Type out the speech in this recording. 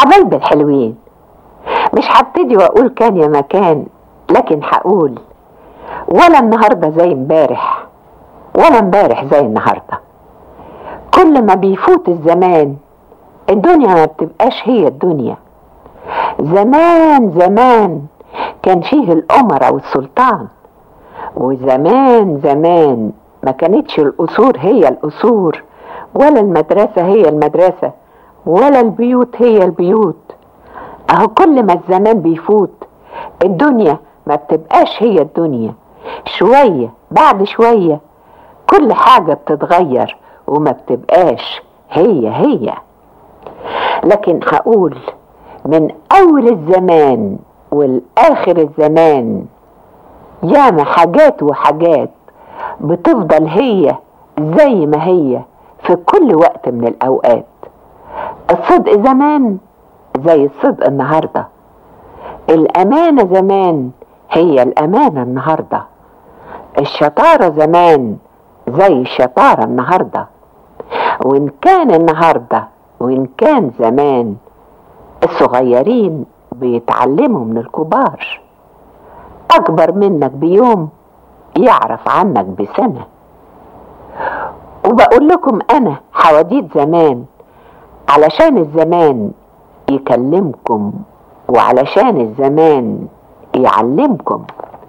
حبايب الحلوين مش هبتدي واقول كان يا مكان لكن هقول ولا النهارده زي امبارح ولا امبارح زي النهارده كل ما بيفوت الزمان الدنيا ما بتبقاش هي الدنيا زمان زمان كان فيه الأمراء والسلطان وزمان زمان ما كانتش القصور هي القصور ولا المدرسة هي المدرسة ولا البيوت هي البيوت اهو كل ما الزمان بيفوت الدنيا ما بتبقاش هي الدنيا شوية بعد شوية كل حاجة بتتغير وما بتبقاش هي هي لكن هقول من أول الزمان والآخر الزمان ياما حاجات وحاجات بتفضل هي زي ما هي في كل وقت من الأوقات الصدق زمان زي الصدق النهارده الأمانة زمان هي الأمانة النهارده الشطارة زمان زي الشطارة النهارده وإن كان النهارده وإن كان زمان الصغيرين بيتعلموا من الكبار أكبر منك بيوم يعرف عنك بسنة وبقول لكم أنا حواديت زمان علشان الزمان يكلمكم وعلشان الزمان يعلمكم